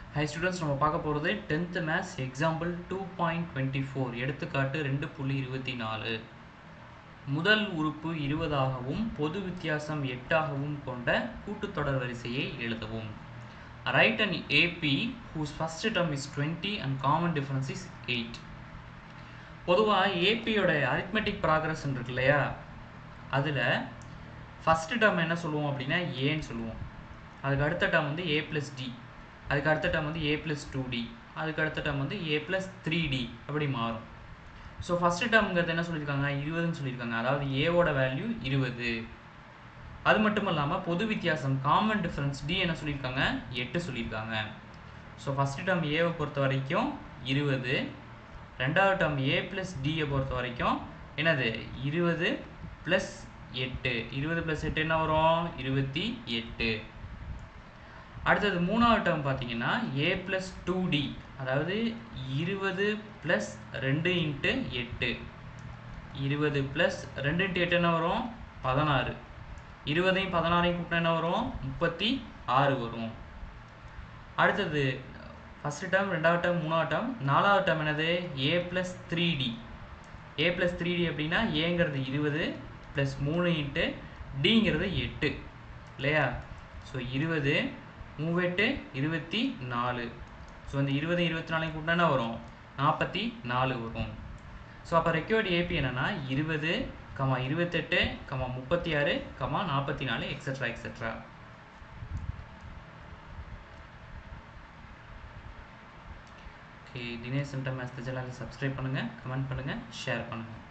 high students நம்ம பார்க்க போகிறது tenth maths example two point twenty four எடுத்துக்காட்டு ரெண்டு புள்ளி இருபத்தி நாலு முதல் உறுப்பு இருபதாகவும் பொது வித்தியாசம் எட்டாகவும் கொண்ட கூட்டுத்தொடர் வரிசையை எழுதவும் write and AP whose first term is 20 and common difference is 8 பொதுவாக ஏபியோட அரித்மெட்டிக் ப்ராக்ரஸ் இருக்கு இல்லையா அதில் ஃபஸ்ட்டு டேர்ம் என்ன சொல்லுவோம் அப்படின்னா ஏன்னு சொல்லுவோம் அதுக்கு அடுத்த டேர்ம் வந்து ஏ ப்ளஸ் டி அதுக்கு அடுத்த டேர்ம் வந்து ஏ ப்ளஸ் டூ டி அதுக்கு அடுத்த டேர்ம் வந்து ஏ ப்ளஸ் த்ரீ டி அப்படி மாறும் ஸோ ஃபஸ்ட்டு டேர்ம்ங்கிறது என்ன சொல்லியிருக்காங்க இருபதுன்னு சொல்லியிருக்காங்க அதாவது ஏவோட வேல்யூ இருபது அது மட்டும் இல்லாமல் பொது வித்தியாசம் காமன் டிஃப்ரென்ஸ் டி என்ன சொல்லியிருக்காங்க எட்டு சொல்லியிருக்காங்க ஸோ ஃபஸ்ட்டு டேர்ம் ஏவை பொறுத்த வரைக்கும் இருபது ரெண்டாவது டேர்ம் ஏ ப்ளஸ் டியை பொறுத்த வரைக்கும் என்னது இருபது ப்ளஸ் எட்டு இருபது ப்ளஸ் எட்டு என்ன வரும் இருபத்தி எட்டு அடுத்தது மூணாவது டேர்ம் பார்த்தீங்கன்னா ஏ ப்ளஸ் டூ டி அதாவது இருபது ப்ளஸ் ரெண்டு இன்ட்டு எட்டு இருபது ப்ளஸ் ரெண்டு இன்ட்டு எட்டு என்ன வரும் பதினாறு இருபதையும் பதினாறையும் கூட்டினா என்ன வரும் முப்பத்தி ஆறு வரும் அடுத்தது ஃபஸ்ட்டு டேர்ம் ரெண்டாவது டேர்ம் மூணாவது டேர்ம் நாலாவது டேர்ம் என்னது A plus three D A plus three D அப்படின்னா ஏங்கிறது இருபது ப்ளஸ் மூணு இன்ட்டு டிங்கிறது எட்டு இல்லையா ஸோ இருபது மூவெட்டு இருபத்தி நாலு ஸோ அந்த இருபது இருபத்தி நாலையும் கூட்டினா என்ன வரும் நாற்பத்தி நாலு வரும் ஸோ அப்போ ரெக்யூர்டு ஏபி என்னென்னா இருபது கமா இருபத்தெட்டு கமா முப்பத்தி ஆறு கமா நாற்பத்தி நாலு extra extra okay Dinesh centre maths சேனலை சப்ஸ்கிரைப் பண்ணுங்கள் கமெண்ட் பண்ணுங்கள் ஷேர் பண்ணுங்கள்